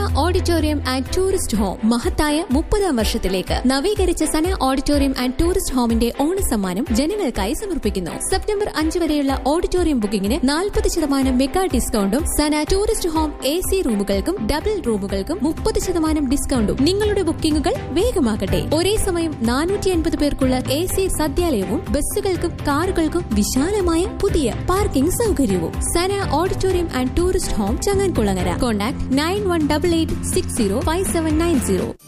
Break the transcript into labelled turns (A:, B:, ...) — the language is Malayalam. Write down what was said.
A: ഓഡിറ്റോറിയം ആൻഡ് ടൂറിസ്റ്റ് ഹോം മഹത്തായ മുപ്പതാം വർഷത്തിലേക്ക് നവീകരിച്ച സന ഓഡിറ്റോറിയം ആൻഡ് ടൂറിസ്റ്റ് ഹോമിന്റെ ഓണസമ്മാനം ജനങ്ങൾക്കായി സമർപ്പിക്കുന്നു സെപ്റ്റംബർ അഞ്ച് വരെയുള്ള ഓഡിറ്റോറിയം ബുക്കിംഗിന് നാൽപ്പത് ശതമാനം മെഗാ ഡിസ്കൗണ്ടും Sana tourist home A C റൂമുകൾക്കും ഡബിൾ റൂമുകൾക്കും മുപ്പത് ശതമാനം ഡിസ്കൗണ്ടും നിങ്ങളുടെ ബുക്കിംഗുകൾ വേഗമാകട്ടെ ഒരേ സമയം നാനൂറ്റി അൻപത് പേർക്കുള്ള എ സി സദ്യാലയവും ബസ്സുകൾക്കും കാറുകൾക്കും വിശാലമായ പുതിയ പാർക്കിംഗ് സൗകര്യവും Sana auditorium and tourist home Changankulangara contact nine one double eight six zero five seven nine zero